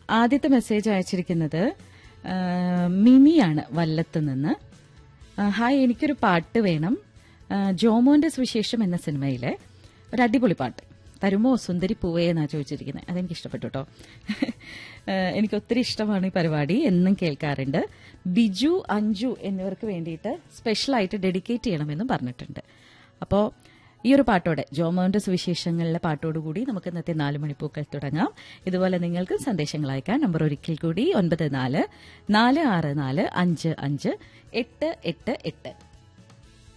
ആദ്യത്തെ മെസ്സേജ് അയച്ചിരിക്കുന്നത് ആ, മിനിയാണ് വല്ലത്ത് നിന്ന് ആ, ഹായ് എനിക്കൊരു പാട്ട് വേണം ആ, ജോമോന്റെ സുവിശേഷം എന്ന സിനിമയിലെ ഒരു അടിപൊളി പാട്ട് തരുമോ സുന്ദരി പൂവേ എന്നാ ചോദിച്ചിരിക്കുന്നത് അതെനിക്ക് ഇഷ്ടപ്പെട്ടു കേട്ടോ ഏഹ് എനിക്ക് ഒത്തിരി ഇഷ്ടമാണ് ഈ പരിപാടി എന്നും കേൾക്കാറുണ്ട് ബിജു അഞ്ജു എന്നിവർക്ക് വേണ്ടിയിട്ട് സ്പെഷ്യലായിട്ട് ഡെഡിക്കേറ്റ് ചെയ്യണമെന്നും പറഞ്ഞിട്ടുണ്ട് അപ്പോൾ ഈ ഒരു പാട്ടോടെ ജോമോന്റെ സുവിശേഷങ്ങളിലെ പാട്ടോടുകൂടി നമുക്ക് ഇന്നത്തെ നാല് മണിപ്പൂക്കൾ തുടങ്ങാം ഇതുപോലെ നിങ്ങൾക്ക് സന്ദേശങ്ങൾ അയക്കാൻ നമ്പർ ഒരിക്കൽ കൂടി ഒൻപത് നാല് നാല് ആറ് നാല് അഞ്ച് അഞ്ച് എട്ട് എട്ട് എട്ട്